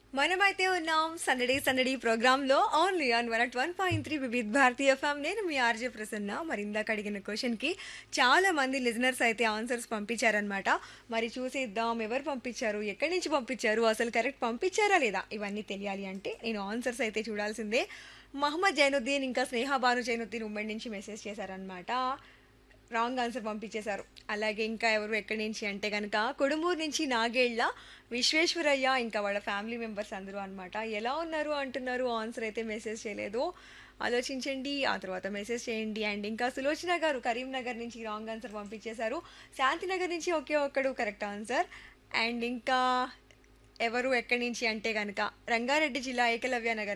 మనమైతే ఉన్నాం సందడి సందడి ప్రోగ్రామ్ లో only on one at one point three Vividh Bharatiya FM నేను మీ ఆర్జే ప్రసన్న మరి ఇందాక అడిగిన క్వశ్చన్ కి చాలా మంది లిజనర్స్ అయితే ఆన్సర్స్ పంపించారనమాట మరి చూసేద్దాం ఎవరు పంపించారు ఎక్కడి నుంచి పంపించారు అసలు కరెక్ట్ పంపించారా లేదా ఇవన్నీ తెలియాలి అంటే నేను ఆన్సర్స్ అయితే చూడాల్సిందే మహమ్మద్ జైనుద్దీన్ ఇంకా స్నేహ భాను జైనుద్దీన్ ఉమ్మడి నుంచి మెసేజ్ చేశారనమాట రాంగ్ ఆన్సర్ పంపించేశారు అలాగే ఇంకా ఎవరు ఎక్కడి నుంచి అంటే కనుక కొడుమూరు నుంచి నాగేళ్ల విశ్వేశ్వరయ్య ఇంకా వాళ్ళ ఫ్యామిలీ మెంబర్స్ అందరూ అనమాట ఎలా ఉన్నారు అంటున్నారు ఆన్సర్ అయితే మెసేజ్ చేయలేదు ఆలోచించండి ఆ తర్వాత మెసేజ్ చేయండి అండ్ ఇంకా సులోచన గారు కరీంనగర్ నుంచి రాంగ్ ఆన్సర్ పంపించేశారు శాంతినగర్ నుంచి ఒకే ఒక్కడు కరెక్ట్ ఆన్సర్ అండ్ ఇంకా ఎవరు ఎక్కడి నుంచి అంటే కనుక రంగారెడ్డి జిల్లా ఏకలవ్య నగర్